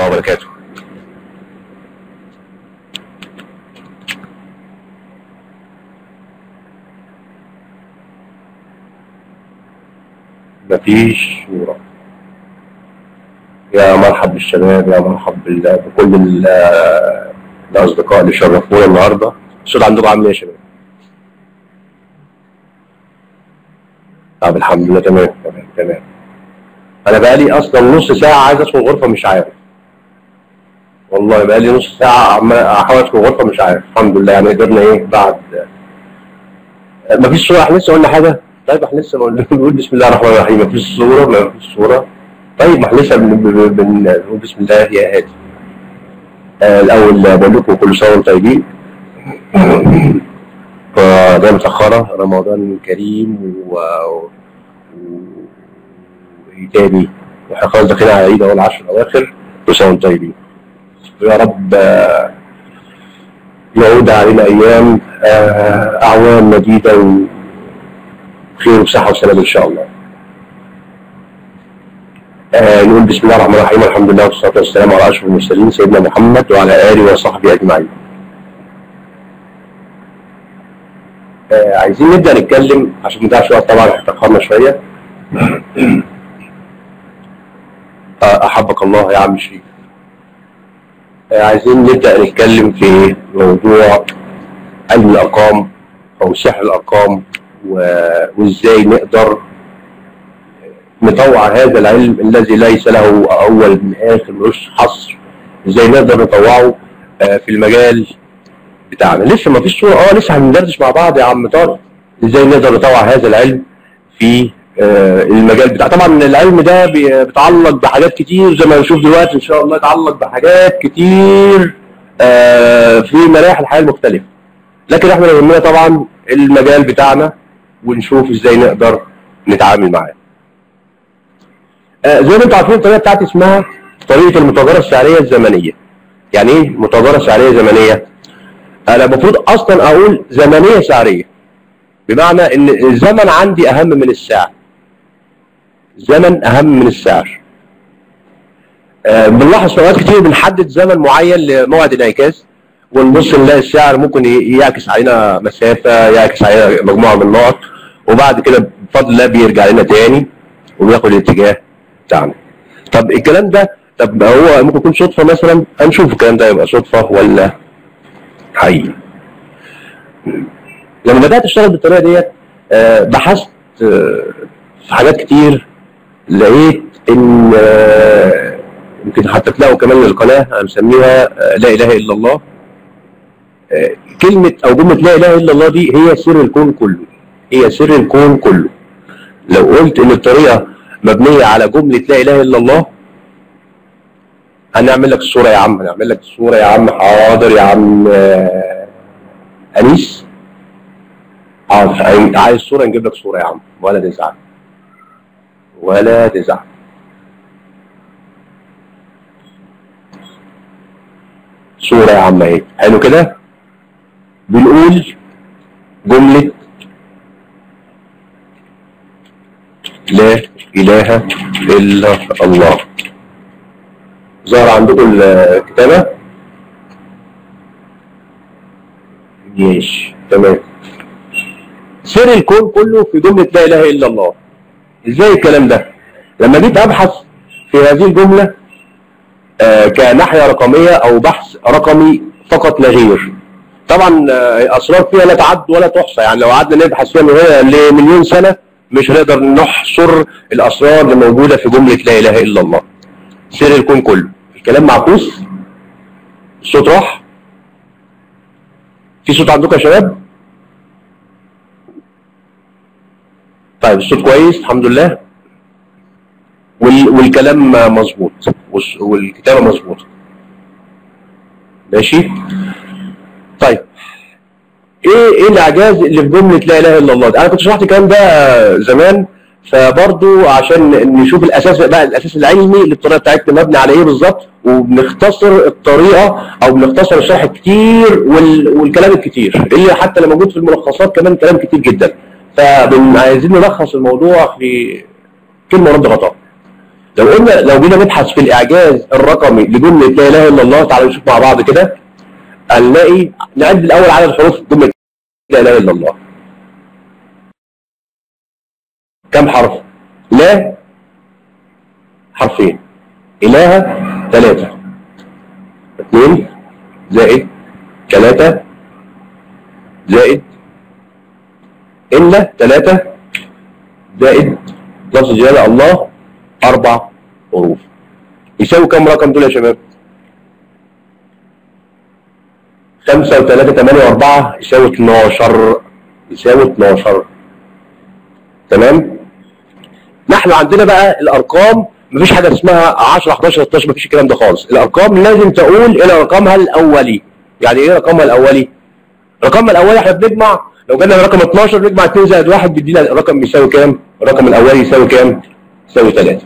الله وبركاته مفيش صورة يا مرحب بالشباب يا مرحب بال- بكل ال- الأصدقاء اللي شرفونا النهاردة الصوت عندكم عامل ايه يا شباب؟ طب الحمد لله تمام تمام تمام انا بقالي اصلا نص ساعه عايز ادخل غرفه مش عارف والله بقالي نص ساعه عمال احاول ادخل غرفه مش عارف الحمد لله يعني قدرنا ايه بعد مفيش صوره احنا لسه قلنا حاجه طيب احنا لسه بنقول بنقول بسم الله الرحمن الرحيم مفيش صوره مفيش صوره طيب ما احنا لسه بن- بن- بن- بنقول بسم الله يا هادي آه، الاول بقول لكم كل سنه وانتم طيبين فده متأخرة رمضان كريم و و- وايه تاني واحنا خلاص داخلين على عيد اهو العشر الاواخر كل سنة وانتم طيبين يا رب آه، يعود علينا ايام آه، اعوام مديدة وخير وصحة وسلام ان شاء الله آه، نقول بسم الله الرحمن الرحيم الحمد لله والصلاة والسلام على أشرف المرسلين سيدنا محمد وعلى آله وصحبه أجمعين آه، عايزين نبدأ نتكلم عشان ما نضيعش وقت طبعا احنا اتأخرنا شوية آه، أحبك الله يا عم شريف آه، عايزين نبدأ نتكلم في موضوع علم الأرقام أو سحر الأرقام و- وإزاي نقدر نطوع هذا العلم الذي ليس له أول من آخر ملوش حصر إزاي نقدر نطوعه آه، في المجال بتاعنا لسه ما فيش صورة اه لسه هندردش مع بعض يا عم طارق ازاي نقدر نطوع هذا العلم في آه، المجال بتاع طبعا العلم ده بي- بيتعلق بحاجات كتير زي ما هنشوف دلوقتي ان شاء الله يتعلق بحاجات كتير آه، في مراحل الحياه المختلفه لكن احنا يهمنا طبعا المجال بتاعنا ونشوف ازاي نقدر نتعامل معاه آه، زي ما انتم عارفين الطريقه بتاعتي اسمها طريقه المتاجره السعريه الزمنيه يعني ايه متاجره سعريه زمنيه انا المفروض اصلا اقول زمنيه سعريه بمعنى ان الزمن عندي اهم من السعر زمن اهم من السعر آه، بنلاحظ في اوقات كتير بنحدد زمن معين لموعد الانعكاس ونبص نلاقي السعر ممكن ي- يعكس علينا مسافه يعكس علينا مجموعه من النقط وبعد كده بفضل الله بيرجع لنا تاني وبياخد الاتجاه بتاعنا طب الكلام ده طب هو ممكن يكون صدفه مثلا هنشوف الكلام ده يبقى صدفه ولا حقيقي لما بدات اشتغل بالطريقه ديت آه، بحثت آه، في حاجات كتير لقيت ان آه، يمكن حتى تلاقوا كمان القناه انا مسميها آه، لا اله الا الله آه، كلمه او جمله لا اله الا الله دي هي سر الكون كله هي سر الكون كله لو قلت ان الطريقه مبنيه على جمله لا اله الا الله هنعمل لك الصوره يا عم هنعمل لك الصوره يا عم حاضر يا عم آه، انيس حاضر عايز- عايز صوره نجيب لك صوره يا عم ولا تزعل ولا تزعل صوره يا عم اهي حلو كده بنقول جمله لا اله الا الله ظهر عندكم الكتابه ماشي تمام سر الكون كله في جملة لا إله إلا الله إزاي الكلام ده لما جيت أبحث في هذه الجملة آه، كناحية رقمية أو بحث رقمي فقط لا غير طبعا آه، أسرار فيها لا تعد ولا تحصى يعني لو قعدنا نبحث فيها من هنا لمليون سنة مش هنقدر نحصر الأسرار اللي موجودة في جملة لا إله إلا الله سر الكون كله الكلام معكوس الصوت راح في صوت عندكم يا شباب طيب الصوت كويس الحمد لله وال... والكلام مظبوط والس- والكتابه مظبوطه ماشي طيب ايه ايه الاعجاز اللي في جمله لا اله الا الله ده؟ انا كنت شرحت الكلام ده زمان فبرضو عشان نشوف الاساس بقى الاساس العلمي للطريقه بتاعتنا مبني على ايه بالظبط وبنختصر الطريقه او بنختصر الشرح كتير وال... والكلام الكتير اللي حتى اللي موجود في الملخصات كمان كلام كتير جدا فعايزين نلخص الموضوع في كلمه رد غطاء لو قلنا لو جينا نبحث في الاعجاز الرقمي لجمله لا اله الا الله تعالوا نشوف مع بعض كده هنلاقي نعد الاول عدد حروف جمله لا اله الا الله كم حرف لا حرفين اله ثلاثه اثنين زائد ثلاثه زائد إلا ثلاثة زائد لفظ الجلالة الله أربع حروف يساوي كم رقم دول يا شباب؟ خمسة وثلاثة ثمانية وأربعة يساوي 12 يساوي 12 تمام؟ نحن عندنا بقى الأرقام مفيش حاجة اسمها 10 11 13 مفيش الكلام ده خالص الأرقام لازم تقول إلى رقمها الأولي يعني إيه رقمها الأولي؟ رقمها الأولي احنا بنجمع لو جالنا رقم 12 نجمع 2 زائد 1 بيدينا الرقم يساوي كام؟ الرقم الاولي يساوي كام؟ يساوي 3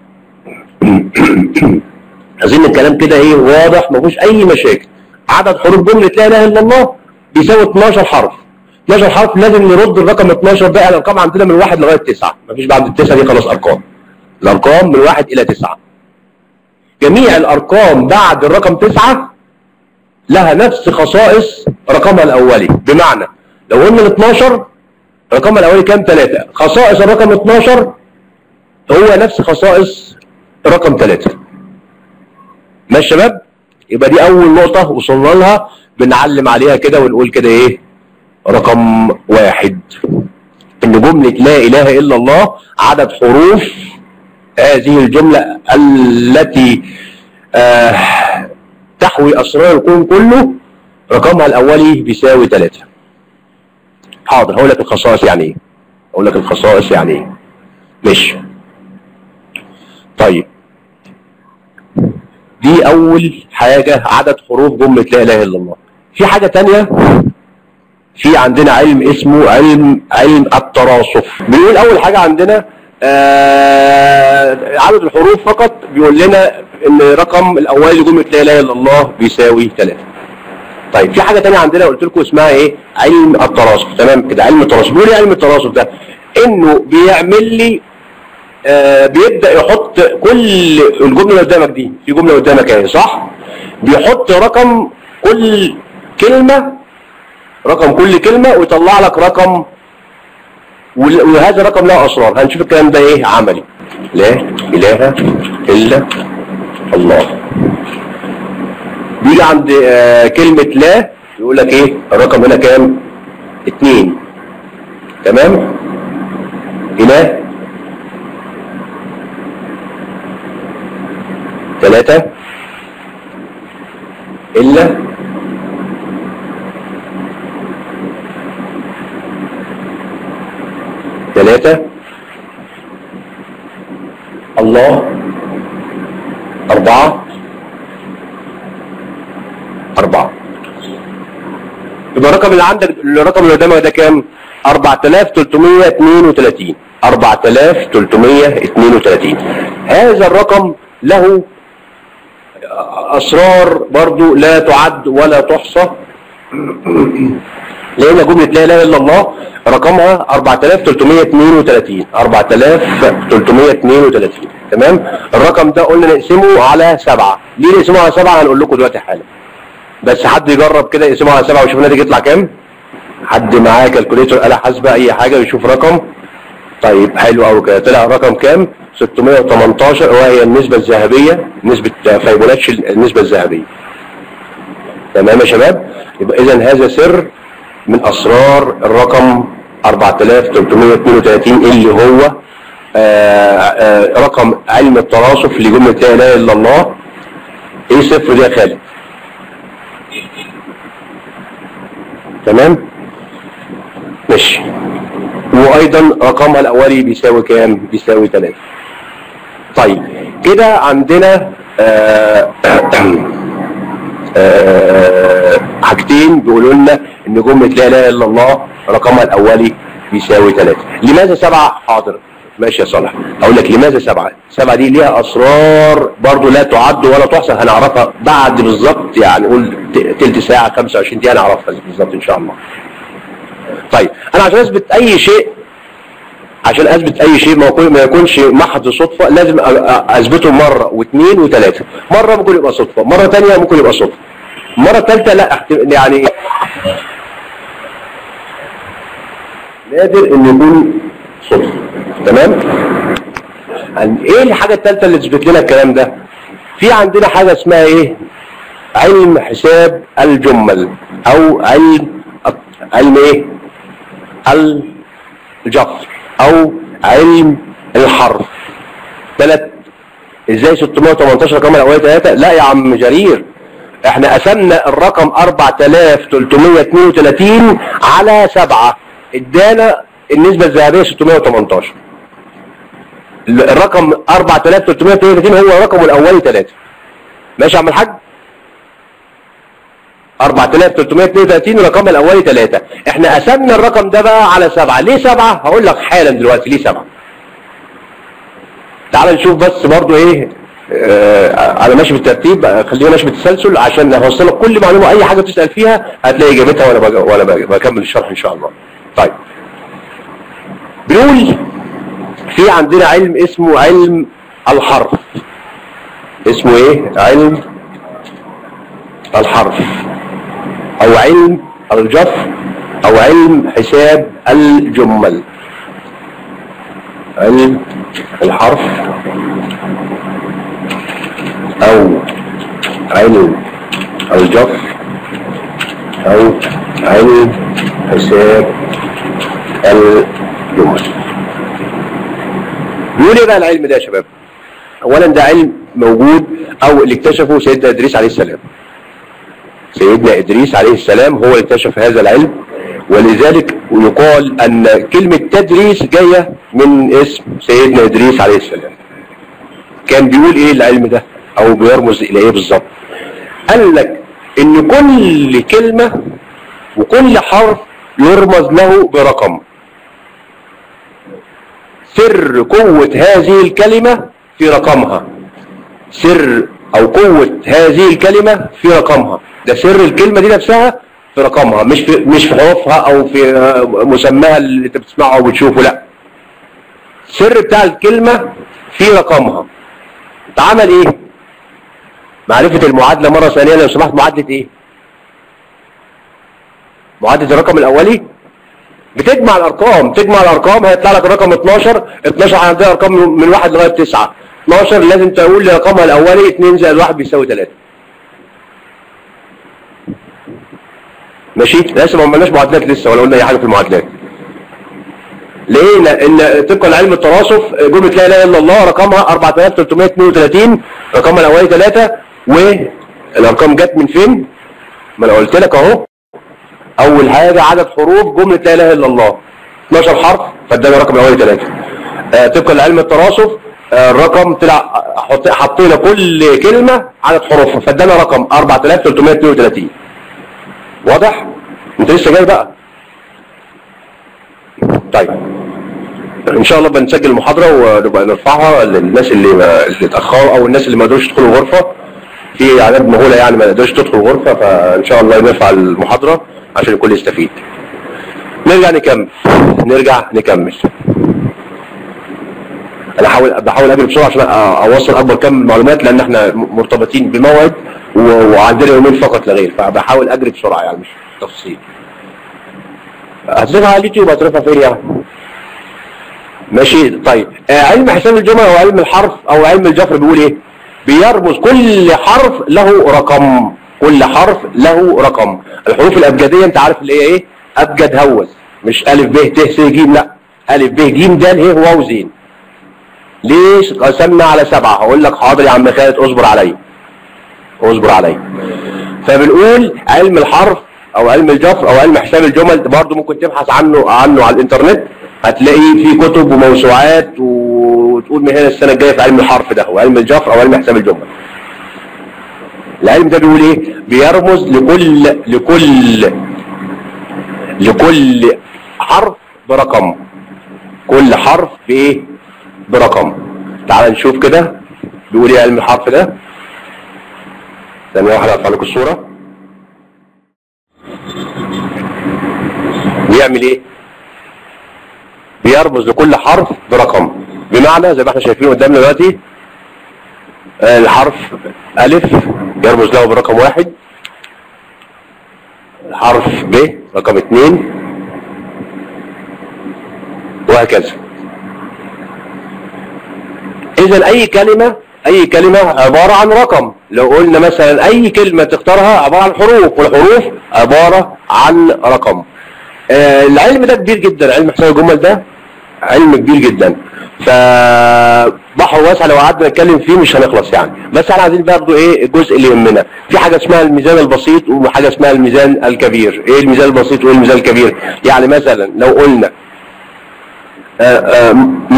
عايزين الكلام كده ايه واضح ما فيهوش اي مشاكل عدد حروف جمله لا اله الا الله بيساوي 12 حرف 12 حرف لازم نرد الرقم 12 ده الارقام عندنا من 1 لغايه 9 ما فيش بعد التسعه دي خلاص ارقام الارقام من 1 الى 9 جميع الارقام بعد الرقم 9 لها نفس خصائص رقمها الاولي بمعنى لو قلنا ال 12 رقمها الاولي كام 3 خصائص الرقم 12 هو نفس خصائص رقم 3 ماشي يا شباب يبقى دي اول نقطة وصلنا لها بنعلم عليها كده ونقول كده ايه رقم واحد ان جملة لا اله الا الله عدد حروف هذه الجملة التي آه تحوي اسرار الكون كله رقمها الاولي بيساوي 3 حاضر هقول لك الخصائص يعني ايه اقول لك الخصائص يعني ايه ماشي طيب دي اول حاجة عدد حروف جملة لا اله الا الله في حاجة تانية في عندنا علم اسمه علم علم التراصف بيقول اول حاجة عندنا آه عدد الحروف فقط بيقول لنا ان رقم الاولي لجملة لا اله الا الله بيساوي 3 طيب في حاجة تانية عندنا قلت لكم اسمها ايه علم التراصف تمام كده علم التراصف بيقول ايه علم التراصف ده انه بيعمل لي آه بيبدأ يحط كل الجملة اللي قدامك دي في جملة قدامك اهي صح بيحط رقم كل كلمة رقم كل كلمة ويطلع لك رقم وهذا الرقم له اسرار هنشوف الكلام ده ايه عملي لا اله الا الله بيجي عند آه كلمة لا يقول لك ايه الرقم هنا كام اتنين تمام اله ثلاثة إلا ثلاثة الله أربعة أربعة يبقى الرقم اللي عندك الرقم اللي قدامك ده كام 4332 4332 هذا الرقم له أسرار برضو لا تعد ولا تحصى لأن جملة لا إله إلا الله رقمها 4332 4332 تمام الرقم ده قلنا نقسمه على سبعة ليه نقسمه على سبعة هنقول لكم دلوقتي حالا بس حد يجرب كده يقسمه على سبعة ويشوف الناتج يطلع كام حد معاه كالكوليتور آلة حاسبة أي حاجة ويشوف رقم طيب حلو قوي كده طلع الرقم كام 618 وهي النسبة الذهبية نسبة فيبوناتشي النسبة الذهبية تمام يا شباب يبقى إذا هذا سر من أسرار الرقم 4332 اللي هو آآ آآ رقم علم التراصف لجملة لا إله إلا الله إيه صفر دي يا خالد تمام ماشي وايضا رقمها الاولي بيساوي كام بيساوي 3 طيب كده عندنا آآ آآ حاجتين بيقولوا لنا ان جمله لا اله الا الله رقمها الاولي بيساوي 3 لماذا سبعة حاضر ماشي يا صالح اقول لك لماذا سبعة سبعة دي ليها اسرار برضو لا تعد ولا تحصى هنعرفها بعد بالظبط يعني قول تلت ساعة 25 دقيقة هنعرفها بالظبط ان شاء الله طيب انا عشان اثبت اي شيء عشان اثبت اي شيء ما يكون- ما يكونش محض صدفه لازم أ- أ- اثبته مره واثنين وثلاثه مره ممكن يبقى صدفه مره ثانيه ممكن يبقى صدفه المره الثالثه لا احت- يعني نادر ان يكون صدفه تمام عن- ايه الحاجه الثالثه اللي تثبت لنا الكلام ده في عندنا حاجه اسمها ايه علم حساب الجمل او علم علم ايه الجفر او علم الحرف ثلاث ازاي 618 رقم الاولاني ثلاثة لا يا عم جرير احنا قسمنا الرقم 4332 على سبعة ادانا النسبة الذهبية 618 الرقم 4332 هو الرقم الاولي ثلاثة ماشي يا عم الحاج 4332 الرقم الاولي 3 احنا قسمنا الرقم ده بقى على 7 ليه 7 هقول لك حالا دلوقتي ليه 7 تعال نشوف بس برضو ايه آه انا ماشي بالترتيب آه، خلينا ماشي بالتسلسل عشان اوصلك كل معلومه اي حاجه تسال فيها هتلاقي اجابتها وانا بج... وانا بج... بكمل الشرح ان شاء الله طيب بيقول في عندنا علم اسمه علم الحرف اسمه ايه علم الحرف او علم الجفر او علم حساب الجمل علم الحرف او علم الجفر او علم حساب الجمل بيقول ايه بقى العلم ده يا شباب اولا ده علم موجود او اللي اكتشفه سيدنا ادريس عليه السلام سيدنا ادريس عليه السلام هو اللي اكتشف هذا العلم ولذلك يقال ان كلمة تدريس جاية من اسم سيدنا ادريس عليه السلام كان بيقول ايه العلم ده او بيرمز الى ايه بالظبط قال لك ان كل كلمة وكل حرف يرمز له برقم سر قوة هذه الكلمة في رقمها سر او قوة هذه الكلمة في رقمها ده سر الكلمة دي نفسها في رقمها مش في مش في حروفها او في آه، مسماها اللي انت بتسمعه او بتشوفه لا السر بتاع الكلمة في رقمها اتعمل ايه معرفة المعادلة مرة ثانية لو سمحت معادلة ايه معادلة الرقم الاولي بتجمع الارقام تجمع الارقام هيطلع لك الرقم 12 12 عندها ارقام من من 1 لغايه 9 12 لازم تقول لرقمها الاولي 2 زائد 1 بيساوي 3 ماشي لسه ما عملناش معادلات لسه ولا قلنا اي حاجه في المعادلات ليه لان طبقا لعلم التراصف جمله لا اله الا الله رقمها 4332 رقمها الاولي 3 والارقام جت من فين ما انا قلت لك اهو اول حاجه عدد حروف جمله لا اله الا الله 12 حرف فادانا رقم الاولي 3 آه طبقا لعلم التراصف آه الرقم طلع حط- حطينا كل كلمه عدد حروفها فادانا رقم 4332 واضح انت لسه جاي بقى طيب ان شاء الله بنسجل المحاضره ونبقى نرفعها للناس اللي ما اللي اتاخروا او الناس اللي ما قدروش يدخلوا الغرفه في اعداد مهوله يعني ما قدروش تدخل الغرفه فان شاء الله نرفع المحاضره عشان الكل يستفيد نرجع نكمل نرجع نكمل انا حاول بحاول اجري بسرعه عشان اوصل اكبر كم من المعلومات لان احنا مرتبطين بموعد و- وعندنا يومين فقط لا غير فبحاول اجري بسرعه يعني مش تفصيل هترفع على اليوتيوب هترفع فين يعني ماشي طيب آه علم حساب الجمل او علم الحرف او علم الجفر بيقول ايه بيرمز كل حرف له رقم كل حرف له رقم الحروف الابجديه انت عارف اللي هي ايه ابجد هوز مش الف ب ت س ج لا الف ب ج د ه واو زين ليش قسمنا على سبعة هقول لك حاضر يا عم خالد اصبر عليا اصبر عليا فبنقول علم الحرف او علم الجفر او علم حساب الجمل برضه ممكن تبحث عنه عنه على الانترنت هتلاقي في كتب وموسوعات وتقول من هنا السنه الجايه في علم الحرف ده وعلم الجفر او علم حساب الجمل العلم ده بيقول ايه بيرمز لكل لكل لكل حرف برقم كل حرف بايه برقم تعال نشوف كده بيقول ايه علم الحرف ده ثانية واحدة هرفع لكم الصورة بيعمل ايه بيرمز لكل حرف برقم بمعنى زي ما احنا شايفين قدامنا دلوقتي آه، الحرف ألف يرمز له برقم واحد الحرف ب رقم اثنين وهكذا اذا اي كلمة اي كلمة عبارة عن رقم لو قلنا مثلا اي كلمة تختارها عبارة عن حروف والحروف عبارة عن رقم آه العلم ده كبير جدا علم حساب الجمل ده علم كبير جدا فبحر واسع لو قعدنا نتكلم فيه مش هنخلص يعني بس احنا عايزين برضه ايه الجزء اللي يهمنا في حاجه اسمها الميزان البسيط وحاجه اسمها الميزان الكبير ايه الميزان البسيط وايه الميزان الكبير يعني مثلا لو قلنا آه، آه،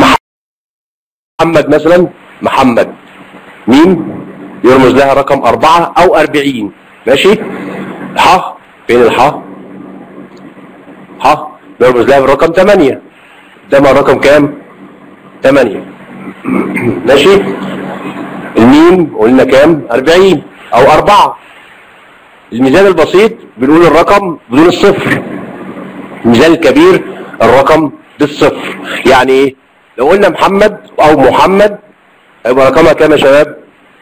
محمد مثلا محمد ميم يرمز لها رقم أربعة أو أربعين ماشي ح فين الح ح يرمز لها بالرقم ثمانية ده ما الرقم كام ثمانية ماشي الميم قلنا كام أربعين أو أربعة الميزان البسيط بنقول الرقم بدون الصفر الميزان الكبير الرقم بالصفر يعني ايه لو قلنا محمد او محمد هيبقى رقمها كام يا شباب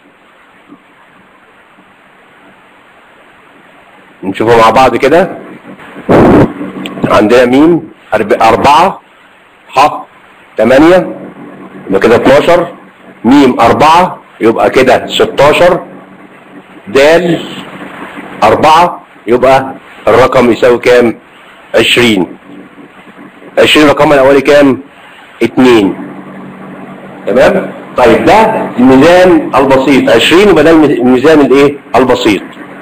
نشوفها مع بعض كده عندنا ميم أرب- أربعة ح تمانية يبقى كده 12 ميم أربعة يبقى كده 16 دال أربعة يبقى الرقم يساوي كام 20 20 رقم الأولي كام 2 تمام طيب ده الميزان البسيط 20 يبقى ده الميزان الايه البسيط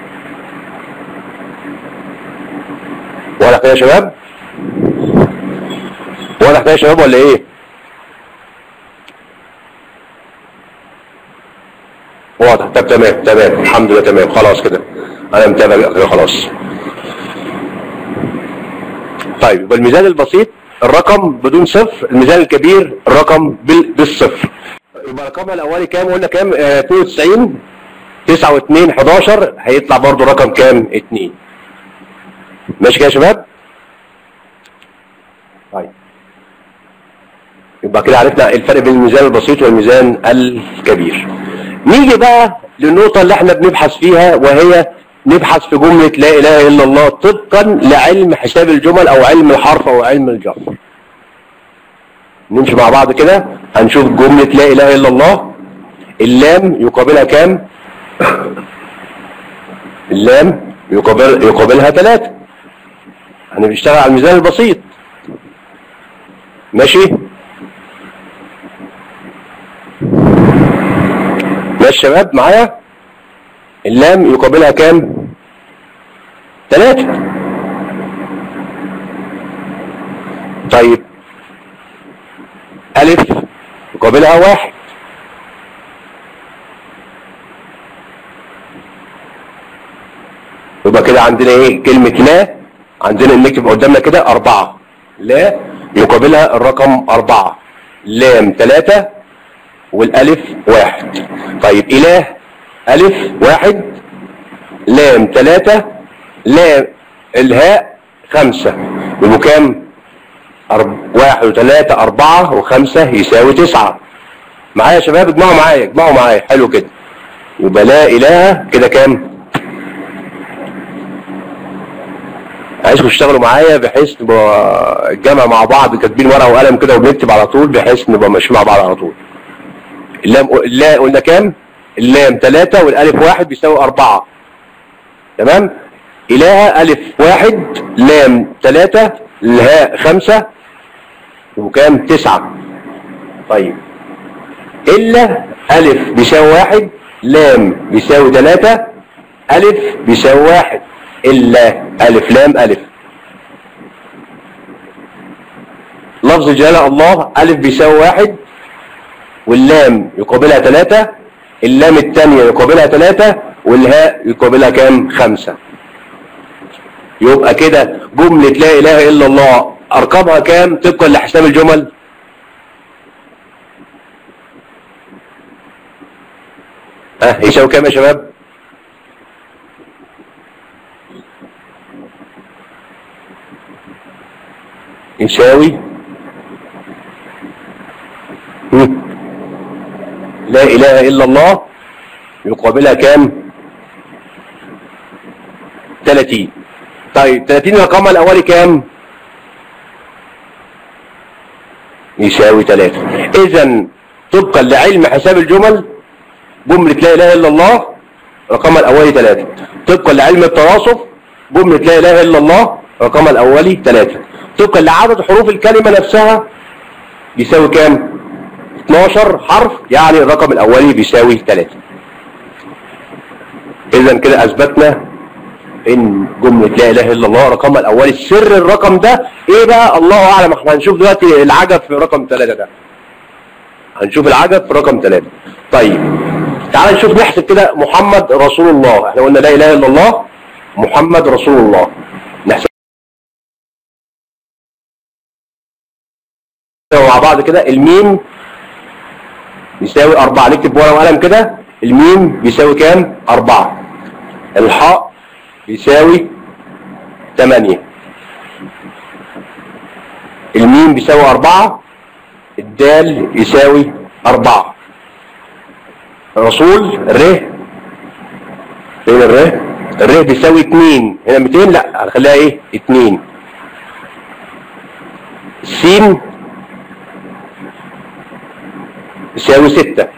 واضح كده يا شباب واضح كده يا شباب ولا ايه واضح طب تمام تمام الحمد لله تمام خلاص كده انا متابع كده خلاص طيب يبقى الميزان البسيط الرقم بدون صفر الميزان الكبير الرقم بال- بالصفر يبقى رقمها الاولي كام قلنا كام آه 92 9 و2 11 هيطلع برضو رقم كام 2 ماشي كده يا شباب طيب يبقى كده عرفنا الفرق بين الميزان البسيط والميزان الكبير نيجي بقى للنقطة اللي احنا بنبحث فيها وهي نبحث في جملة لا إله إلا الله طبقا لعلم حساب الجمل أو علم الحرف أو علم الجر نمشي مع بعض كده هنشوف جملة لا إله إلا الله اللام يقابلها كام اللام يقابل يقابلها ثلاثة احنا بنشتغل على الميزان البسيط ماشي ماشي شباب معايا اللام يقابلها كام ثلاثة طيب ألف يقابلها واحد يبقى كده عندنا ايه كلمة لا عندنا نكتب قدامنا كده أربعة لا يقابلها الرقم أربعة لام ثلاثة والألف واحد طيب إله ألف واحد لام ثلاثة لام الهاء خمسة يبقوا كام؟ أرب... واحد وثلاثة أربعة وخمسة يساوي تسعة معايا يا شباب اجمعوا معايا اجمعوا معايا حلو كده يبقى لا إله كده كام؟ عايزكم تشتغلوا معايا بحيث نبقى الجامعة مع بعض كاتبين ورقة وقلم كده وبنكتب على طول بحيث نبقى ماشيين مع بعض على طول اللام اللا قلنا كام؟ اللام ثلاثة والألف واحد بيساوي أربعة تمام؟ إله ألف واحد لام ثلاثة الهاء خمسة وكام؟ تسعة طيب إلا ألف بيساوي واحد لام بيساوي ثلاثة ألف بيساوي واحد إلا ألف لام ألف لفظ جلالة الله ألف بيساوي واحد واللام يقابلها ثلاثة اللام الثانية يقابلها ثلاثة والهاء يقابلها كام خمسة يبقى كده جملة لا إله إلا الله أرقامها كام طبقا لحساب الجمل ها يساوي كام يا شباب يساوي لا اله الا الله يقابلها كام 30 طيب 30 رقمها الاولي كام يساوي 3 اذا طبقا لعلم حساب الجمل جملة لا اله الا الله رقمها الاولي 3 طبقا لعلم التواصف جملة لا اله الا الله رقمها الاولي 3 طبقا لعدد حروف الكلمة نفسها بيساوي كام 12 حرف يعني الرقم الاولي بيساوي 3 اذا كده اثبتنا ان جملة لا اله الا الله رقمها الاولي سر الرقم ده ايه بقى الله اعلم احنا هنشوف دلوقتي العجب في رقم 3 ده هنشوف العجب في رقم 3 طيب تعال نشوف نحسب كده محمد رسول الله احنا قلنا لا اله الا الله محمد رسول الله نحسب مع بعض كده الميم يساوي أربعة نكتب ورقة وقلم كده الميم بيساوي كام؟ أربعة الحاء بيساوي تمانية الميم بيساوي أربعة الدال يساوي أربعة الرسول الر فين الر؟ الر بيساوي اتنين هنا 200 لا هنخليها ايه؟ اتنين السين يساوي ستة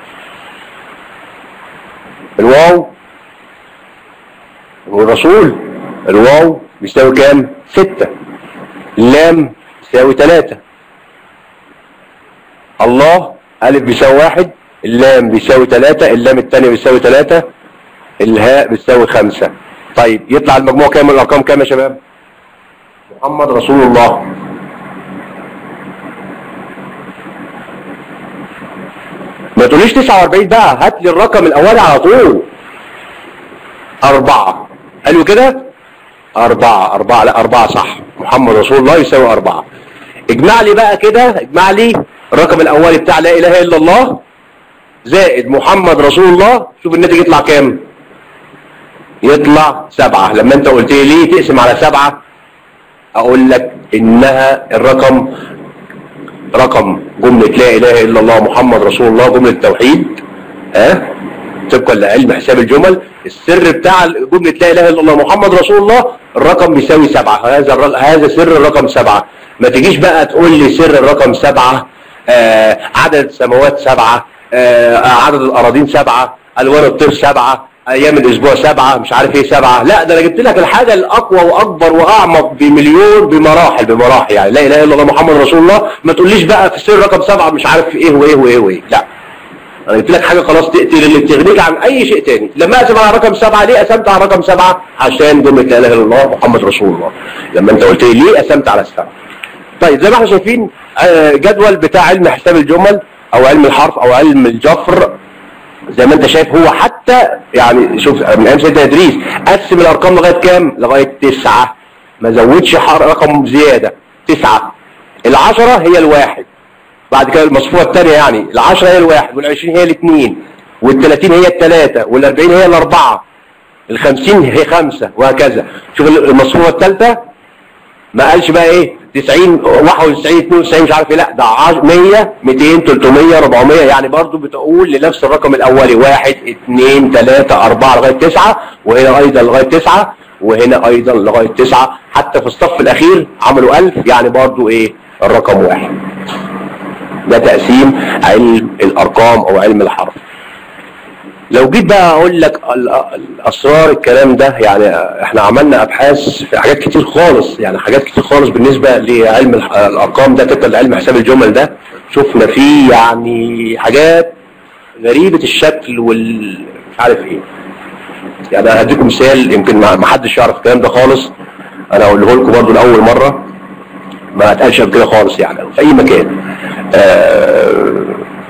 الواو والرسول الواو بيساوي كام ستة اللام بيساوي تلاتة الله ألف بيساوي واحد اللام بيساوي تلاتة اللام التانية بيساوي تلاتة الهاء بيساوي خمسة طيب يطلع المجموع كام الأرقام كام يا شباب محمد رسول الله ما تقوليش 49 بقى هات لي الرقم الاولي على طول أربعة حلو كده أربعة أربعة لا أربعة صح محمد رسول الله يساوي أربعة اجمع لي بقى كده اجمع لي الرقم الأولي بتاع لا إله إلا الله زائد محمد رسول الله شوف الناتج يطلع كام يطلع سبعة لما انت قلت لي ليه تقسم على سبعة اقول لك انها الرقم رقم جملة لا اله الا الله محمد رسول الله جملة توحيد ها أه؟ طبقا لعلم حساب الجمل السر بتاع جملة لا اله الا الله محمد رسول الله الرقم بيساوي سبعة هذا الر... هذا سر الرقم سبعة ما تجيش بقى تقول لي سر الرقم سبعة آه عدد السماوات سبعة آه عدد الاراضين سبعة الوان الطير سبعة ايام الاسبوع سبعة مش عارف ايه سبعة لا ده انا جبت لك الحاجة الاقوى واكبر واعمق بمليون بمراحل بمراحل يعني لا اله الا الله محمد رسول الله ما تقوليش بقى في سر رقم سبعة مش عارف ايه وايه وايه وايه لا انا جبت لك حاجة خلاص تقتل اللي بتغنيك عن اي شيء تاني لما اقسم على رقم سبعة ليه قسمت على رقم سبعة عشان جملة لا اله الا الله محمد رسول الله لما انت قلت لي ليه قسمت على السبعة طيب زي ما احنا شايفين جدول بتاع علم حساب الجمل او علم الحرف او علم الجفر زي ما انت شايف هو حتى يعني شوف من ايام سيدنا ادريس قسم الارقام لغايه كام لغايه تسعة ما زودش رقم زياده تسعة العشرة هي الواحد بعد كده المصفوفه الثانيه يعني العشرة هي الواحد والعشرين هي الاثنين والثلاثين هي الثلاثة والاربعين هي الاربعة الخمسين هي خمسة وهكذا شوف المصفوفه الثالثة ما قالش بقى ايه 90 91 92 مش عارف ايه لا ده 100 200 300 400 يعني برضو بتقول لنفس الرقم الاولي 1 2 3 4 لغايه 9 وهنا ايضا لغايه 9 وهنا ايضا لغايه 9 حتى في الصف الاخير عملوا 1000 يعني برضو ايه الرقم واحد ده تقسيم علم الارقام او علم الحرف لو جيت بقى اقول لك الاسرار الكلام ده يعني احنا عملنا ابحاث في حاجات كتير خالص يعني حاجات كتير خالص بالنسبة لعلم الارقام ده طبقا لعلم حساب الجمل ده شفنا فيه يعني حاجات غريبة الشكل وال مش عارف ايه يعني انا هديكم مثال يمكن ما حدش يعرف الكلام ده خالص انا اقوله لكم برضو لاول مرة ما اتقالش كده خالص يعني في اي مكان آه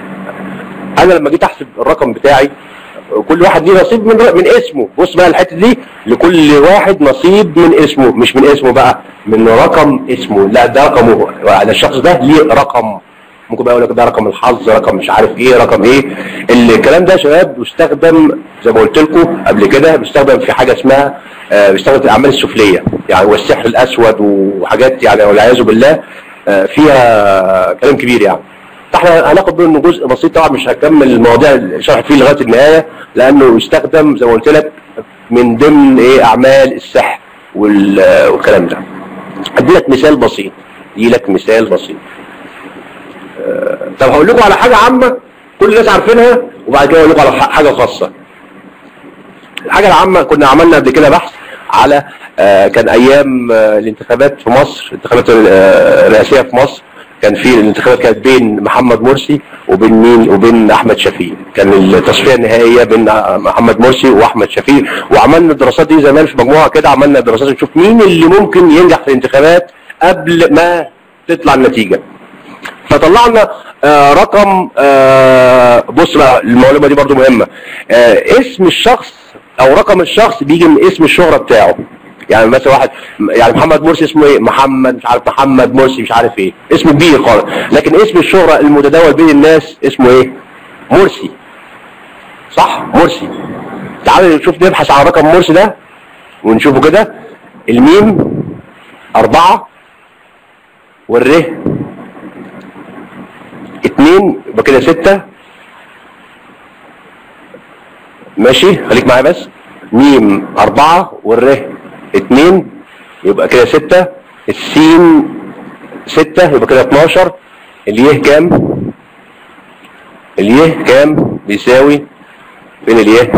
انا لما جيت احسب الرقم بتاعي كل واحد ليه نصيب من من اسمه بص بقى الحته دي لكل واحد نصيب من اسمه مش من اسمه بقى من رقم اسمه لا ده رقمه يعني الشخص ده ليه رقم ممكن بقى يقول لك ده رقم الحظ رقم مش عارف ايه رقم ايه الكلام ده يا شباب بيستخدم زي ما قلت لكم قبل كده بيستخدم في حاجه اسمها آه بيستخدم في الاعمال السفليه يعني والسحر الاسود وحاجات يعني والعياذ بالله آه فيها كلام كبير يعني فاحنا هناخد منه جزء بسيط طبعا مش هكمل المواضيع الشرح فيه لغايه النهايه لانه يستخدم زي ما قلت لك من ضمن ايه اعمال السحر وال- والكلام ده ادي لك مثال بسيط ادي لك مثال بسيط آه، طب هقول لكم على حاجه عامه كل الناس عارفينها وبعد كده اقول لكم على ح- حاجه خاصه الحاجه العامه كنا عملنا قبل كده بحث على آه، كان ايام آه، الانتخابات في مصر الانتخابات آه، الرئاسيه في مصر كان في الانتخابات كانت بين محمد مرسي وبين مين وبين احمد شفيق كان التصفيه النهائيه بين محمد مرسي واحمد شفيق وعملنا الدراسات دي زمان في مجموعه كده عملنا دراسات نشوف مين اللي ممكن ينجح في الانتخابات قبل ما تطلع النتيجه فطلعنا آه رقم آه بص بقى المعلومه دي برضو مهمه آه اسم الشخص او رقم الشخص بيجي من اسم الشهره بتاعه يعني مثلا واحد يعني محمد مرسي اسمه ايه محمد مش عارف محمد مرسي مش عارف ايه اسمه كبير خالص لكن اسم الشهره المتداول بين الناس اسمه ايه مرسي صح مرسي تعالوا نشوف نبحث عن رقم مرسي ده ونشوفه كده الميم أربعة والره اتنين يبقى كده ستة ماشي خليك معايا بس ميم أربعة والره اتنين يبقى كده ستة السين ستة يبقى كده اتناشر اليه كام اليه كام بيساوي فين اليه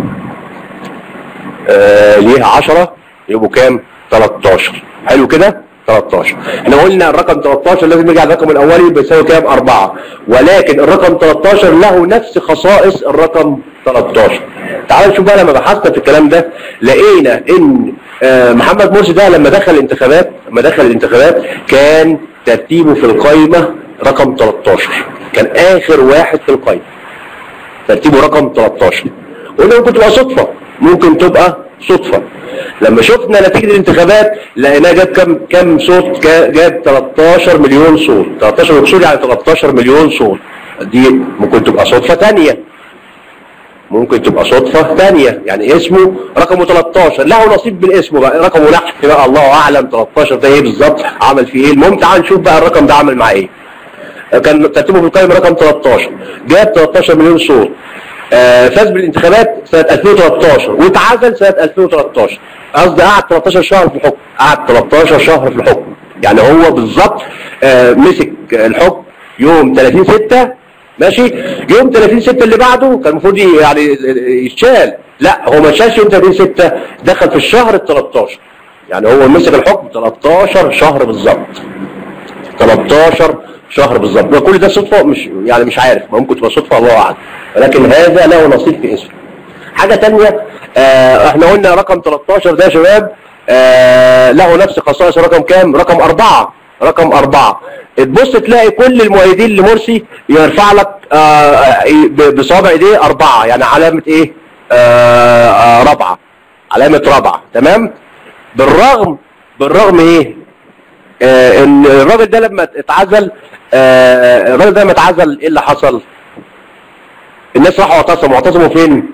آه اليه عشرة يبقوا كام 13 حلو كده 13 احنا قلنا الرقم 13 لازم يرجع الرقم الاولي بيساوي كام 4 ولكن الرقم 13 له نفس خصائص الرقم 13 تعال نشوف بقى لما بحثنا في الكلام ده لقينا ان آه، محمد مرسي ده لما دخل الانتخابات لما دخل الانتخابات كان ترتيبه في القائمه رقم 13 كان اخر واحد في القائمه ترتيبه رقم 13 قلنا ممكن تبقى صدفة ممكن تبقى صدفة لما شفنا نتيجة الانتخابات لقيناه جاب كم كم صوت جا- جاب 13 مليون صوت 13 مليون صوت يعني 13 مليون صوت دي ممكن تبقى صدفة تانية ممكن تبقى صدفة تانية يعني اسمه رقمه 13 له نصيب بالاسم بقى رقمه لحق بقى الله اعلم 13 ده ايه بالظبط عمل فيه ايه المهم تعال نشوف بقى الرقم ده عمل معاه ايه كان ترتيبه في القائمة رقم 13 جاب 13 مليون صوت آه، فاز بالانتخابات سنة 2013 واتعزل سنة 2013 قصدي قعد 13 شهر في الحكم قعد 13 شهر في الحكم يعني هو بالظبط آه، مسك الحكم يوم 30 6 ماشي يوم 30 6 اللي بعده كان المفروض يعني يتشال لا هو ما اتشالش يوم 30 6 دخل في الشهر ال 13 يعني هو مسك الحكم 13 شهر بالظبط 13 شهر بالظبط كل ده صدفه مش يعني مش عارف ممكن تبقى صدفه الله اعلم ولكن هذا له نصيب في اسمه حاجه تانية آه احنا قلنا رقم 13 ده يا شباب آه له نفس خصائص رقم كام رقم أربعة رقم أربعة تبص تلاقي كل المؤيدين لمرسي يرفع لك آه ب- بصابع ايديه أربعة يعني علامة ايه آه آه رابعة علامة رابعة تمام بالرغم بالرغم ايه آه ان الراجل ده لما اتعزل آه الراجل ده لما اتعزل ايه اللي حصل الناس راحوا اعتصموا اعتصموا فين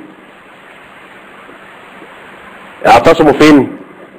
اعتصموا فين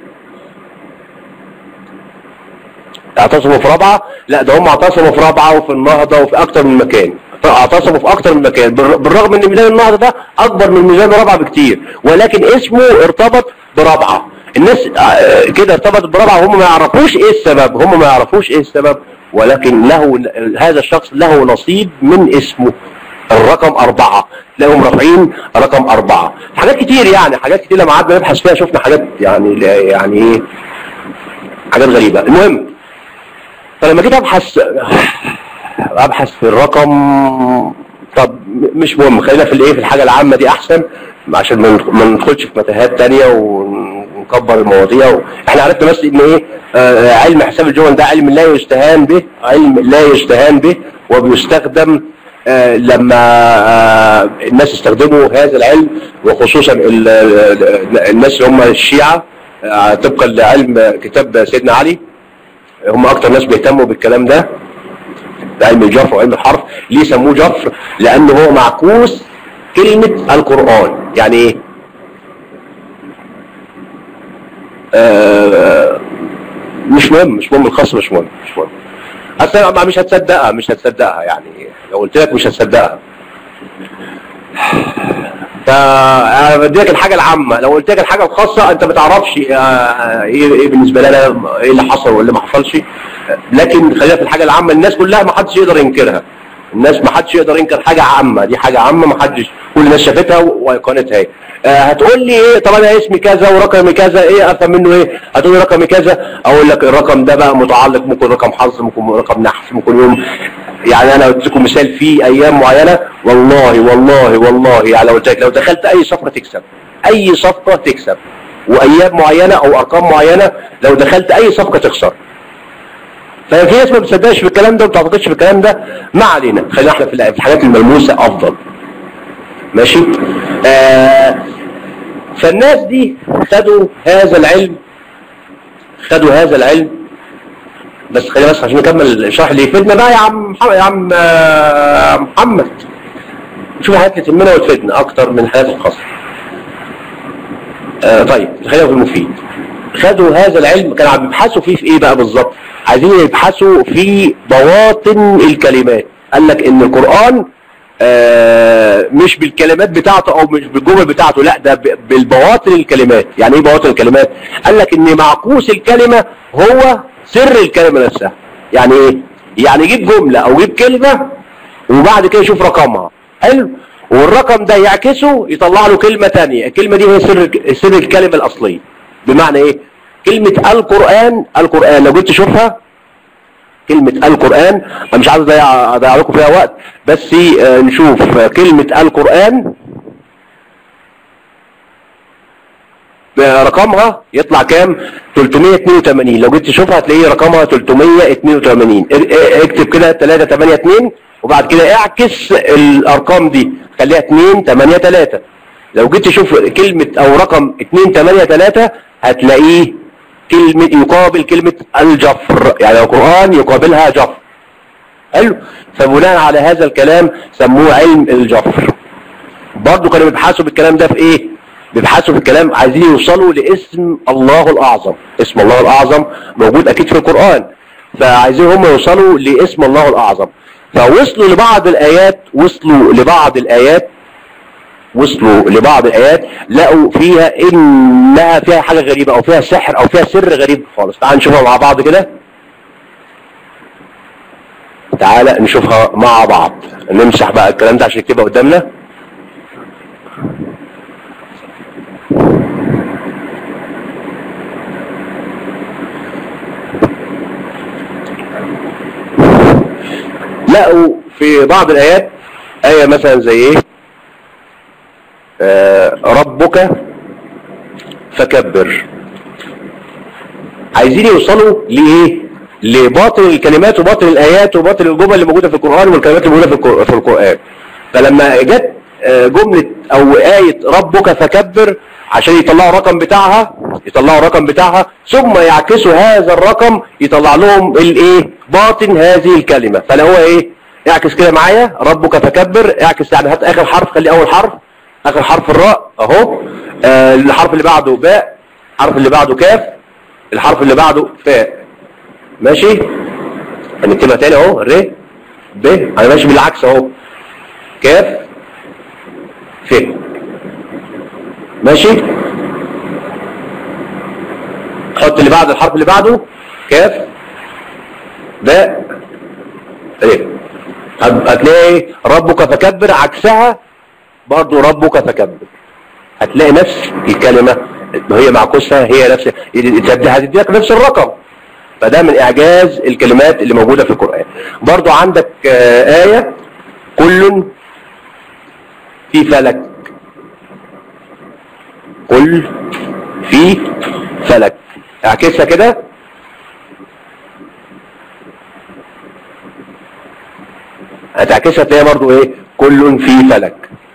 اعتصموا في رابعه لا ده هم اعتصموا في رابعه وفي النهضه وفي اكتر من مكان اعتصموا في اكتر من مكان بالر- بالرغم ان ميدان النهضه ده اكبر من ميدان رابعه بكتير ولكن اسمه ارتبط برابعه الناس آه، كده ارتبطت برابعه وهم ما يعرفوش ايه السبب هم ما يعرفوش ايه السبب ولكن له هذا الشخص له نصيب من اسمه الرقم أربعة تلاقيهم رافعين رقم أربعة حاجات كتير يعني حاجات كتير لما قعدنا نبحث فيها شفنا حاجات يعني يعني ايه حاجات غريبة المهم فلما جيت ابحث ابحث في الرقم طب مش مهم خلينا في الايه في الحاجه العامه دي احسن عشان ما ندخ- ما ندخلش في متاهات تانية ونكبر المواضيع و... احنا عرفنا بس ان ايه آه علم حساب الجمل ده علم لا يستهان به علم لا يستهان به وبيستخدم آه لما آه الناس استخدموا هذا العلم وخصوصا ال- ال- الناس اللي هم الشيعة آه طبقا لعلم كتاب سيدنا علي هم اكتر ناس بيهتموا بالكلام ده ده علم الجفر وعلم الحرف ليه سموه جفر لان هو معكوس كلمة القرآن يعني ايه آه مش مهم مش مهم الخاص مش مهم مش مهم اصل ما- مش هتصدقها مش هتصدقها يعني لو قلت لك مش هتصدقها فا بديك الحاجه العامه لو قلت لك الحاجه الخاصه انت ما تعرفش آه، ايه ايه بالنسبه لنا ايه اللي حصل واللي ما حصلش لكن خلينا في الحاجه العامه الناس كلها ما حدش يقدر ينكرها الناس ما حدش يقدر ينكر حاجه عامه دي حاجه عامه ما حدش كل الناس شافتها وايقنتها ايه آه، هتقول لي ايه طب انا اسمي كذا ورقمي كذا ايه افهم منه ايه هتقول لي رقمي كذا اقول لك الرقم ده بقى متعلق ممكن رقم حظ ممكن رقم نحس ممكن يوم يعني انا قلت لكم مثال في ايام معينه والله والله والله يعني لو قلت لك لو دخلت اي صفقه تكسب اي صفقه تكسب وايام معينه او ارقام معينه لو دخلت اي صفقه تخسر ففي ناس ما بتصدقش في الكلام ده وما بتعتقدش في الكلام ده ما علينا خلينا احنا في في الحاجات الملموسه افضل ماشي آه فالناس دي خدوا هذا العلم خدوا هذا العلم بس خلينا بس عشان نكمل الشرح اللي يفيدنا بقى يا عم محمد يا عم آه، محمد شوف الحاجات اللي تهمنا وتفيدنا اكتر من الحاجات الخاصه آه طيب خلينا في المفيد خدوا هذا العلم كانوا عم يبحثوا فيه في ايه بقى بالظبط عايزين يبحثوا في بواطن الكلمات قال لك ان القرآن آه مش بالكلمات بتاعته او مش بالجمل بتاعته لا ده ب- بالبواطن الكلمات يعني ايه بواطن الكلمات قال لك ان معكوس الكلمة هو سر الكلمة نفسها يعني ايه يعني يجيب جملة او يجيب كلمة وبعد كده يشوف رقمها حلو والرقم ده يعكسه يطلع له كلمة تانية الكلمة دي هي سر سر الكلمة الأصلية بمعنى ايه كلمة القرآن القرآن لو جيت تشوفها كلمة القرآن أنا مش عايز أضيع أضيع لكم فيها وقت بس آه، نشوف آه، كلمة القرآن رقمها يطلع كام 382 لو جيت تشوفها هتلاقيه رقمها 382 ا- ا- اكتب كده 382 وبعد كده اعكس الارقام دي خليها 283 لو جيت تشوف كلمة او رقم 283 هتلاقيه كلمة يقابل كلمة الجفر يعني القرآن يقابلها جفر حلو فبناء على هذا الكلام سموه علم الجفر برضو كانوا بيبحثوا بالكلام ده في ايه بيبحثوا في الكلام عايزين يوصلوا لاسم الله الاعظم اسم الله الاعظم موجود اكيد في القرآن فعايزين هم يوصلوا لاسم الله الاعظم فوصلوا لبعض الايات وصلوا لبعض الايات وصلوا لبعض الايات لقوا فيها انها فيها حاجة غريبة او فيها سحر او فيها سر غريب خالص تعال نشوفها مع بعض كده تعالى نشوفها مع بعض نمسح بقى الكلام ده عشان يكتبها قدامنا لقوا في بعض الآيات آية مثلا زي إيه آه ربك فكبر عايزين يوصلوا لإيه لباطن الكلمات وباطن الآيات وباطن الجمل اللي موجودة في القرآن والكلمات اللي موجودة في القر- في القرآن فلما جت آه، جملة أو آية ربك فكبر عشان يطلعوا الرقم بتاعها يطلعوا الرقم بتاعها ثم يعكسوا هذا الرقم يطلع لهم الايه باطن هذه الكلمة فلا هو ايه اعكس كده معايا ربك فكبر اعكس يعني هات اخر حرف خلي اول حرف اخر حرف الراء اهو آه الحرف اللي بعده باء الحرف اللي بعده كاف الحرف اللي بعده فاء ماشي هنكتبها تاني اهو ر ب انا ماشي بالعكس اهو كاف ف ماشي حط اللي بعد الحرف اللي بعده كاف باء ر هت- هتلاقي ربك فكبر عكسها برضو ربك فكبر هتلاقي نفس الكلمة وهي معكوسة هي نفس هتديك نفس الرقم فده من اعجاز الكلمات اللي موجودة في القرآن برضو عندك آه، آية كل في فلك كل في فلك اعكسها كده هتعكسها تلاقي برضو ايه كل في فلك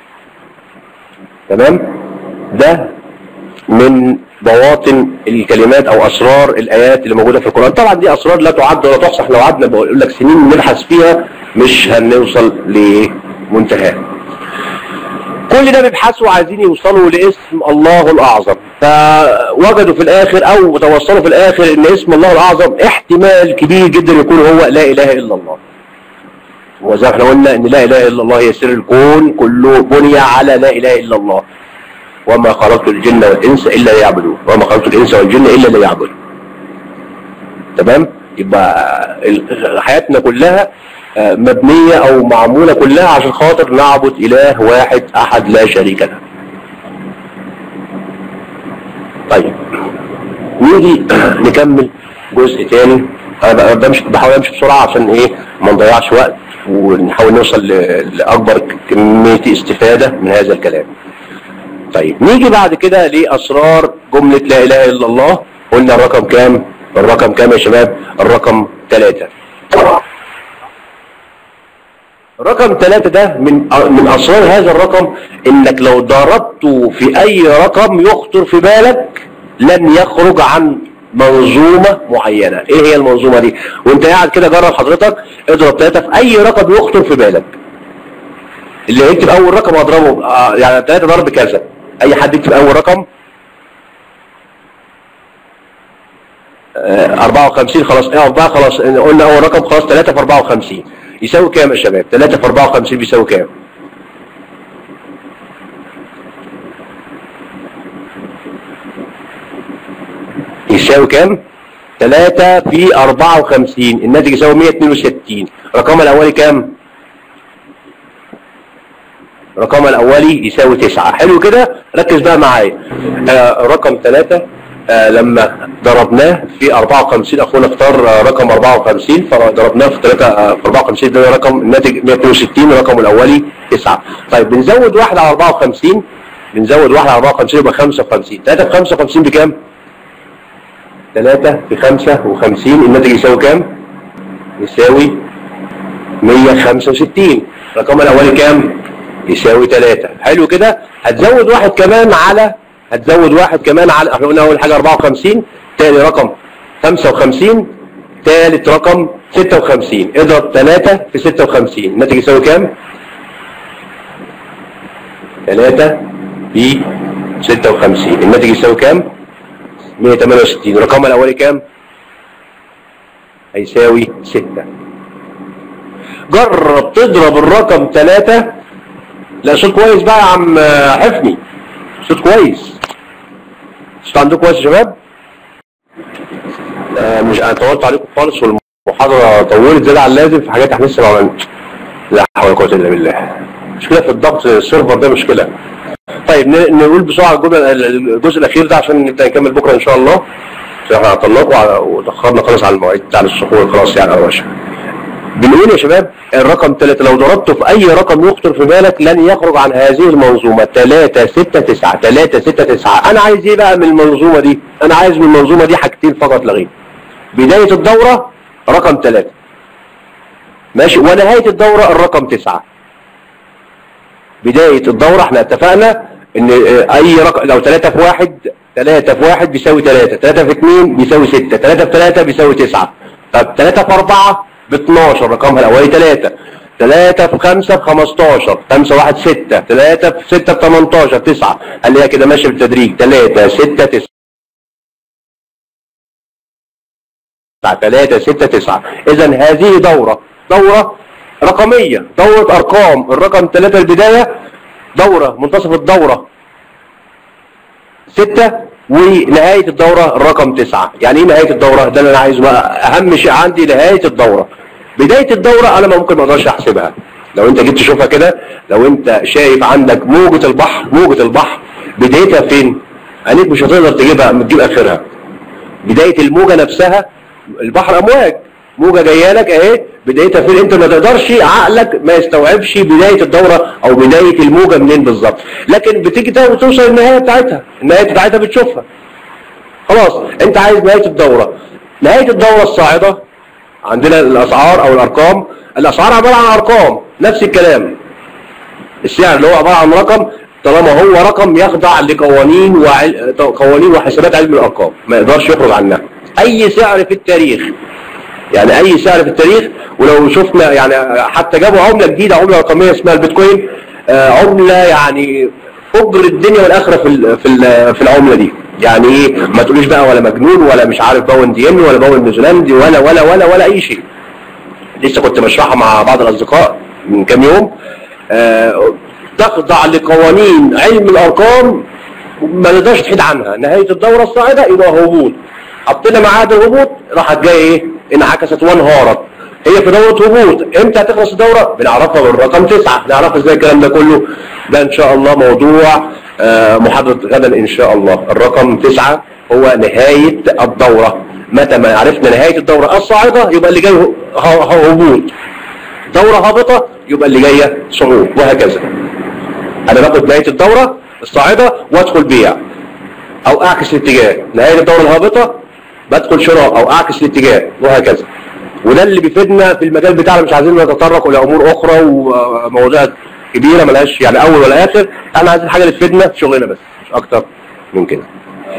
تمام ده من بواطن الكلمات او اسرار الايات اللي موجوده في القران طبعا دي اسرار لا تعد ولا تحصى احنا لو قعدنا بقول لك سنين نبحث فيها مش هنوصل لمنتهاها كل ده بيبحثوا عايزين يوصلوا لاسم الله الاعظم فوجدوا في الاخر او توصلوا في الاخر ان اسم الله الاعظم احتمال كبير جدا يكون هو لا اله الا الله وزي ما احنا قلنا ان لا اله الا الله هي سر الكون كله بني على لا اله الا الله وما خلقت الجن والانس الا ليعبدون وما خلقت الانس والجن الا ليعبدون تمام يبقى ال- حياتنا كلها آه، مبنية او معمولة كلها عشان خاطر نعبد اله واحد احد لا شريك له طيب نيجي نكمل جزء تاني انا ب- بمشي بحاول امشي بسرعة عشان ايه ما نضيعش وقت ونحاول نوصل ل- لاكبر كمية استفادة من هذا الكلام طيب نيجي بعد كده لاسرار جملة لا اله الا الله قلنا الرقم كام الرقم كام يا شباب الرقم ثلاثة رقم ثلاثة ده من من اسرار هذا الرقم انك لو ضربته في اي رقم يخطر في بالك لن يخرج عن منظومة معينة ايه هي المنظومة دي وانت قاعد كده جرب حضرتك اضرب ثلاثة في اي رقم يخطر في بالك اللي يكتب اول رقم اضربه آه، يعني ثلاثة ضرب كذا اي حد يكتب اول رقم آه، 54 خلاص اه 4 خلاص قلنا اول رقم خلاص 3 في 54 يساوي كام يا شباب 3 في 54 بيساوي كام يساوي كام 3 في 54 الناتج يساوي 162 رقم الاولي كام رقم الاولي يساوي 9 حلو كده ركز بقى معايا آه رقم 3 آه لما ضربناه في 54 اخونا اختار آه رقم 54 فضربناه في 3 آه في 54 ده رقم الناتج 162 الرقم الاولي 9 طيب بنزود واحد على 54 بنزود واحد على 54 يبقى 55 3 في 55 بكام 3 في 55 الناتج يساوي كام يساوي 165 الرقم الاولي كام يساوي 3 حلو كده هتزود واحد كمان على هتزود واحد كمان على احنا قلنا اول حاجه 54 تاني رقم 55 تالت رقم 56 اضرب 3 في 56 الناتج يساوي كام 3 في 56 الناتج يساوي كام 168 الرقم الاولي كام هيساوي 6 جرب تضرب الرقم 3 لا صوت كويس بقى يا عم حفني صوت كويس صوت عندكم كويس يا شباب آه مش انا طولت عليكم خالص والمحاضره طولت زياده عن اللازم في حاجات احنا لسه ما عملناش لا حول ولا قوه الا بالله مشكله في الضغط السيرفر ده مشكله طيب ن- نقول بسرعه الجمله الجزء الاخير ده عشان نبدا نكمل بكره ان شاء الله عشان احنا عطلناكم وع- وتاخرنا خلاص على المواعيد بتاع السحور خلاص يعني يا باشا بنقول يا شباب الرقم 3 لو ضربته في اي رقم يخطر في بالك لن يخرج عن هذه المنظومة 3 6 9 3 6 9 انا عايز ايه بقى من المنظومة دي انا عايز من المنظومة دي حاجتين فقط لا غير بداية الدورة رقم 3 ماشي ونهاية الدورة الرقم 9 بداية الدورة احنا اتفقنا ان اه، اي رقم لو 3 في 1 3 في 1 بيساوي 3 3 في 2 بيساوي 6 3 في 3 بيساوي 9 طب 3 في 4 ب 12 رقمها الاولي 3 3 في 5 ب 15 5 1 6 3 في 6 ب 18 9 قال لي كده ماشي بالتدريج 3 6 9 3 6 9 اذا هذه دورة دورة رقمية دورة ارقام الرقم 3 البداية دورة منتصف الدورة 6 ونهاية الدورة الرقم 9 يعني ايه نهاية الدورة ده اللي انا عايزه بقى اهم شيء عندي نهاية الدورة بداية الدورة انا ما ممكن ما اقدرش احسبها لو انت جيت تشوفها كده لو انت شايف عندك موجة البحر موجة البحر بدايتها فين عينيك مش هتقدر تجيبها تجيب اخرها بداية الموجة نفسها البحر امواج موجة جايه لك اهي بدايتها فين انت ما تقدرش عقلك ما يستوعبش بداية الدورة او بداية الموجة منين بالظبط لكن بتيجي تو- توصل النهاية بتاعتها النهاية بتاعتها بتشوفها خلاص انت عايز نهاية الدورة نهاية الدورة الصاعدة عندنا الاسعار او الارقام الاسعار عبارة عن ارقام نفس الكلام السعر اللي هو عبارة عن رقم طالما هو رقم يخضع لقوانين وعل... قوانين وحسابات علم الارقام ما يقدرش يخرج عنها اي سعر في التاريخ يعني اي سعر في التاريخ ولو شفنا يعني حتى جابوا عملة جديدة عملة رقمية اسمها البيتكوين آه، عمله يعني فجر الدنيا والاخره في ال- في ال- في العمله دي يعني ايه ما تقوليش بقى ولا مجنون ولا مش عارف باوند ين ولا باوند نيوزيلندي ولا ولا ولا ولا اي شيء لسه كنت بشرحها مع بعض الاصدقاء من كام يوم آه، تخضع لقوانين علم الارقام ما نقدرش تحيد عنها نهايه الدوره الصاعده يبقى هبوط حطينا ميعاد الهبوط راحت جايه ايه انعكست وانهارت هي في دوره هبوط امتى هتخلص الدوره بنعرفها بالرقم تسعه نعرف ازاي الكلام ده كله ده ان شاء الله موضوع آه، محاضره غدا ان شاء الله الرقم تسعه هو نهايه الدوره متى ما عرفنا نهايه الدوره الصاعده يبقى اللي جاي ه- ه- هبوط دورة هابطة يبقى اللي جاية صعود وهكذا انا باخد نهاية الدورة الصاعدة وادخل بيع او اعكس الاتجاه نهاية الدورة الهابطة بدخل شراء او اعكس الاتجاه وهكذا وده اللي بيفيدنا في المجال بتاعنا مش عايزين نتطرق الى امور اخرى ومواضيع كبيرة ملهاش يعني اول ولا اخر احنا عايزين حاجة اللي تفيدنا في شغلنا بس مش اكتر من كده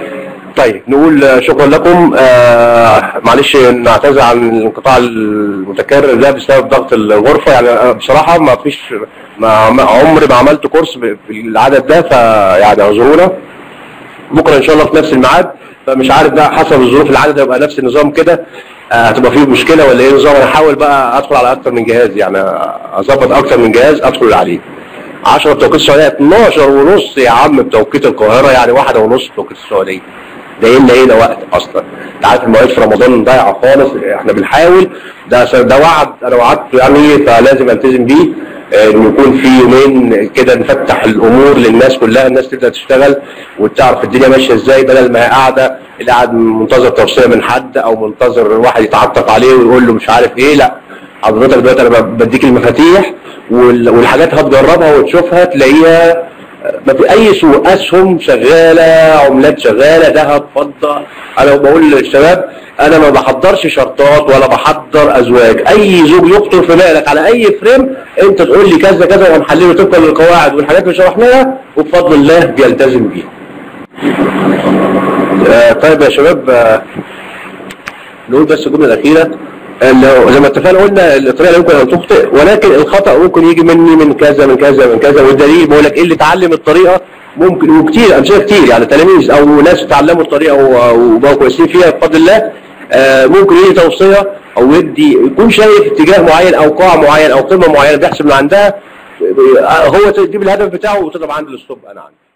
طيب نقول آه، شكرا لكم آه معلش نعتذر عن الانقطاع المتكرر ده بسبب ضغط الغرفة يعني آه، بصراحة ما فيش ما ما- عمري ما عملت كورس ب- بالعدد ده فيعني اعذرونا بكرة ان شاء الله في نفس الميعاد فمش عارف بقى حسب الظروف العدد هيبقى نفس النظام كده آه، هتبقى فيه مشكلة ولا ايه نظام انا احاول بقى ادخل على اكتر من جهاز يعني اظبط اكتر من جهاز ادخل عليه 10 بتوقيت السعودية 12 ونص يا عم بتوقيت القاهرة يعني واحدة ونص بتوقيت السعودية ده ايه اللي هنا وقت اصلا انت عارف المواعيد في رمضان ضايعه خالص احنا بنحاول ده ده وعد انا وعدته يعني فلازم التزم بيه آه، انه يكون في يومين كده نفتح الامور للناس كلها الناس تبدا تشتغل وتعرف الدنيا ماشيه ازاي بدل ما هي قاعده اللي قاعد منتظر توصيه من حد او منتظر واحد يتعطف عليه ويقول له مش عارف ايه لا حضرتك دلوقتي انا بديك المفاتيح وال- والحاجات هتجربها وتشوفها تلاقيها ما في اي سوق اسهم شغاله عملات شغاله ذهب فضه انا بقول للشباب انا ما بحضرش شرطات ولا بحضر ازواج اي زوج يخطر في بالك على اي فريم انت تقول لي كذا كذا وهنحلله طبقا للقواعد والحاجات اللي شرحناها وبفضل الله بيلتزم بيها. آه طيب يا شباب آه نقول بس الجمله الاخيره لو زي ما اتفقنا قلنا الطريقه لا يمكن ان تخطئ ولكن الخطا ممكن يجي مني من كذا من كذا من كذا والدليل بقول لك ايه اللي اتعلم الطريقه ممكن وكتير امثله كتير يعني تلاميذ او ناس اتعلموا الطريقه و- وبقوا كويسين فيها بفضل الله آه، ممكن يدي توصيه او يدي يكون شايف اتجاه معين او قاع معين او قمه معينه بيحسب من عندها آه، هو تجيب الهدف بتاعه وتضرب عنده الستوب انا عندي